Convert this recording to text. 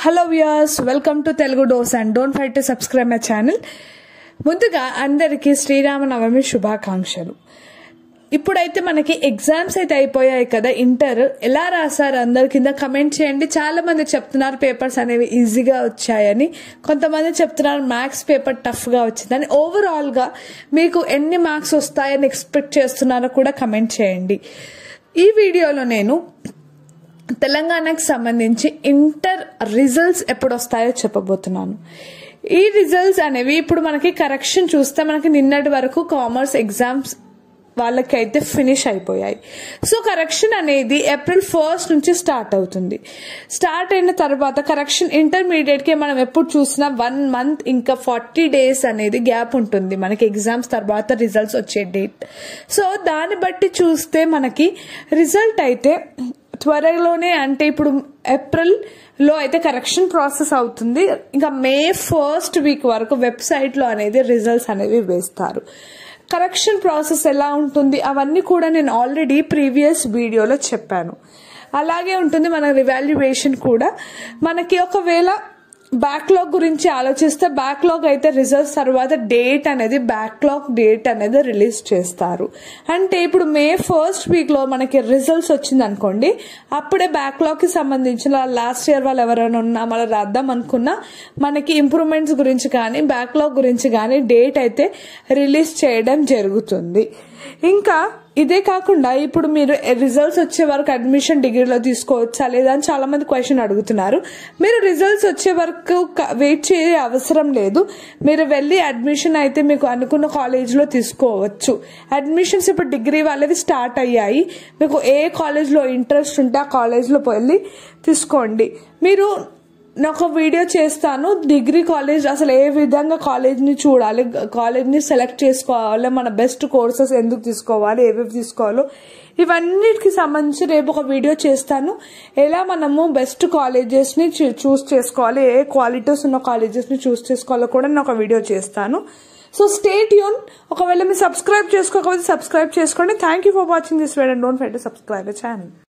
hello viewers welcome to Telugu dose and don't fight to subscribe my channel ముందుగా అందరికీ శ్రీరామనవమి శుభాకాంక్షలు ఇప్పుడైతే మనకి ఎగ్జామ్స్ అయితే అయిపోయాయి కదా ఇంటర్ ఎలా రాశారు అందరి కింద కమెంట్ చేయండి చాలా మంది చెప్తున్నారు పేపర్స్ అనేవి ఈజీగా వచ్చాయని కొంతమంది చెప్తున్నారు మ్యాథ్స్ పేపర్ టఫ్గా వచ్చిందని ఓవరాల్గా మీకు ఎన్ని మార్క్స్ వస్తాయని ఎక్స్పెక్ట్ చేస్తున్నారో కూడా కమెంట్ చేయండి ఈ వీడియోలో నేను తెలంగాణకు సంబంధించి ఇంటర్ రిజల్ట్స్ ఎప్పుడు వస్తాయో చెప్పబోతున్నాను ఈ రిజల్ట్స్ అనేవి ఇప్పుడు మనకి కరెక్షన్ చూస్తే మనకి నిన్నటి వరకు కామర్స్ ఎగ్జామ్స్ వాళ్ళకైతే ఫినిష్ అయిపోయాయి సో కరెక్షన్ అనేది ఏప్రిల్ ఫస్ట్ నుంచి స్టార్ట్ అవుతుంది స్టార్ట్ అయిన తర్వాత కరెక్షన్ ఇంటర్మీడియట్కి మనం ఎప్పుడు చూసినా వన్ మంత్ ఇంకా ఫార్టీ డేస్ అనేది గ్యాప్ ఉంటుంది మనకి ఎగ్జామ్స్ తర్వాత రిజల్ట్స్ వచ్చే డేట్ సో దాన్ని బట్టి చూస్తే మనకి రిజల్ట్ అయితే త్వరలోనే అంటే ఇప్పుడు ఏప్రిల్ లో అయితే కరెక్షన్ ప్రాసెస్ అవుతుంది ఇంకా మే ఫస్ట్ వీక్ వరకు వెబ్సైట్లో అనేది రిజల్ట్స్ అనేవి వేస్తారు కరెక్షన్ ప్రాసెస్ ఎలా ఉంటుంది అవన్నీ కూడా నేను ఆల్రెడీ ప్రీవియస్ వీడియోలో చెప్పాను అలాగే ఉంటుంది మన రివాల్యుయేషన్ కూడా మనకి ఒకవేళ బ్యాక్లాగ్ గురించి ఆలోచిస్తే బ్యాక్లాగ్ అయితే రిజల్ట్స్ తర్వాత డేట్ అనేది బ్యాక్లాగ్ డేట్ అనేది రిలీజ్ చేస్తారు అంటే ఇప్పుడు మే ఫస్ట్ వీక్ లో మనకి రిజల్ట్స్ వచ్చింది అనుకోండి అప్పుడే బ్యాక్లాగ్ కి సంబంధించిన లాస్ట్ ఇయర్ వాళ్ళు ఎవరైనా ఉన్నా మళ్ళీ రాద్దాం అనుకున్నా మనకి ఇంప్రూవ్మెంట్స్ గురించి కానీ బ్యాక్లాగ్ గురించి కానీ డేట్ అయితే రిలీజ్ చేయడం జరుగుతుంది ఇంకా ఇదే కాకుండా ఇప్పుడు మీరు రిజల్ట్స్ వచ్చే వరకు అడ్మిషన్ డిగ్రీలో తీసుకోవచ్చా లేదా అని చాలా మంది క్వశ్చన్ అడుగుతున్నారు మీరు రిజల్ట్స్ వచ్చే వరకు వెయిట్ చేయ అవసరం లేదు మీరు వెళ్ళి అడ్మిషన్ అయితే మీకు అనుకున్న కాలేజ్లో తీసుకోవచ్చు అడ్మిషన్స్ ఇప్పుడు డిగ్రీ వాళ్ళవి స్టార్ట్ అయ్యాయి మీకు ఏ కాలేజ్లో ఇంట్రెస్ట్ ఉంటే ఆ కాలేజ్లో వెళ్ళి తీసుకోండి మీరు నేను ఒక వీడియో చేస్తాను డిగ్రీ కాలేజ్ అసలు ఏ విధంగా కాలేజ్ని చూడాలి కాలేజ్ని సెలెక్ట్ చేసుకోవాలి మన బెస్ట్ కోర్సెస్ ఎందుకు తీసుకోవాలి ఏవేవి తీసుకోవాలో ఇవన్నిటికి సంబంధించి రేపు ఒక వీడియో చేస్తాను ఎలా మనము బెస్ట్ కాలేజెస్ని చూస్ చేసుకోవాలి ఏ క్వాలిటీస్ ఉన్న కాలేజెస్ని చూస్ చేసుకోవాలో కూడా నేను ఒక వీడియో చేస్తాను సో స్టేట్ యూన్ ఒకవేళ మీరు సబ్స్క్రైబ్ చేసుకోకపోతే సబ్స్క్రైబ్ చేసుకోండి thank you for watching this video don't forget subscribe channel